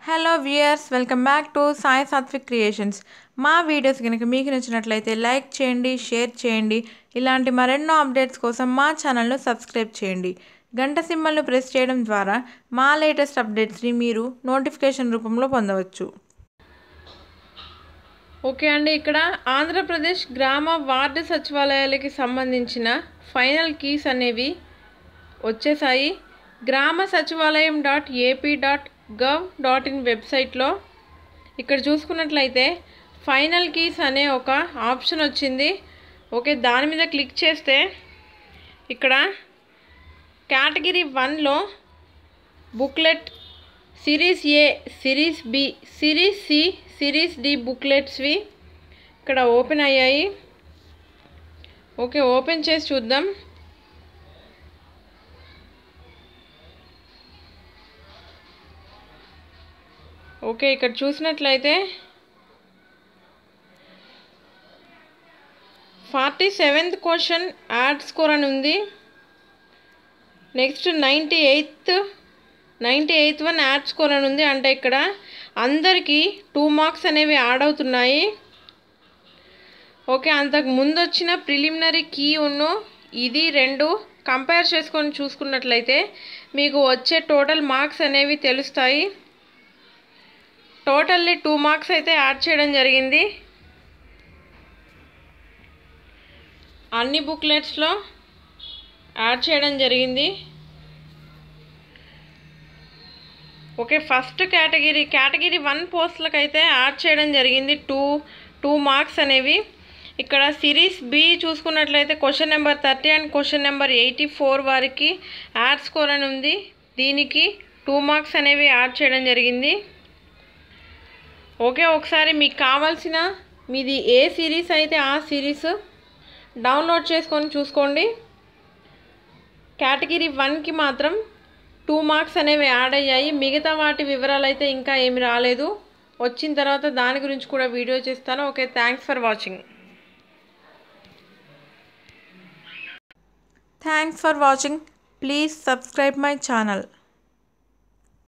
hello viewers welcome back to Sai Sathvik creations మా videos కనుక మీకు నచ్చినట్లయితే లైక్ చేయండి షేర్ చేయండి ఇలాంటి మరెన్నో అప్డేట్స్ కోసం మా ఛానల్ను సబ్స్క్రైబ్ చేయండి గంట సింబల్ను ప్రెస్ చేయడం ద్వారా మా లేటెస్ట్ అప్డేట్స్ని మీరు నోటిఫికేషన్ రూపంలో పొందవచ్చు ఓకే అండి ఇక్కడ ఆంధ్రప్రదేశ్ గ్రామ వార్డు సచివాలయాలకి సంబంధించిన ఫైనల్ కీస్ అనేవి వచ్చేసాయి Grama Sachivalayam dot AP dot gov dot in వెబ్సైట్లో ఇక్కడ చూసుకున్నట్లయితే ఫైనల్ కీస్ అనే ఒక ఆప్షన్ వచ్చింది ఓకే దాని మీద క్లిక్ చేస్తే ఇక్కడ కేటగిరీ వన్లో booklet series A series B series C series D బుక్లెట్స్వి ఇక్కడ ఓపెన్ అయ్యాయి ఓకే ఓపెన్ చేసి చూద్దాం ఓకే ఇక్కడ చూసినట్లయితే forty seventh question add score అని ఉంది next ninety eighth ninety eighth one add score అని ఉంది అంటే ఇక్కడ అందరికీ టూ మార్క్స్ అనేవి యాడ్ అవుతున్నాయి ఓకే అంతకు ముందు వచ్చిన ప్రిలిమినరీ కీ ఉన్ను ఇది రెండు కంపేర్ చేసుకొని చూసుకున్నట్లయితే మీకు వచ్చే టోటల్ మార్క్స్ అనేవి తెలుస్తాయి టోటల్లీ టూ మార్క్స్ అయితే యాడ్ చేయడం జరిగింది అన్ని బుక్లెట్స్లో యాడ్ చేయడం జరిగింది okay first category category one పోస్టులకు అయితే యాడ్ చేయడం జరిగింది టూ టూ మార్క్స్ అనేవి ఇక్కడ సిరీస్ బి చూసుకున్నట్లయితే question number thirty and question number eighty four వారికి యాడ్ స్కోర్ అని ఉంది దీనికి టూ మార్క్స్ అనేవి యాడ్ చేయడం జరిగింది ఓకే ఒకసారి మీకు కావాల్సిన మీది ఏ సిరీస్ అయితే ఆ సిరీస్ డౌన్లోడ్ చేసుకొని చూసుకోండి కేటగిరీ వన్కి మాత్రం టూ మార్క్స్ అనేవి యాడ్ అయ్యాయి మిగతా వాటి వివరాలు అయితే ఇంకా ఏమి రాలేదు వచ్చిన తర్వాత దాని గురించి కూడా వీడియో చేస్తాను okay thanks for watching thanks for watching please subscribe my channel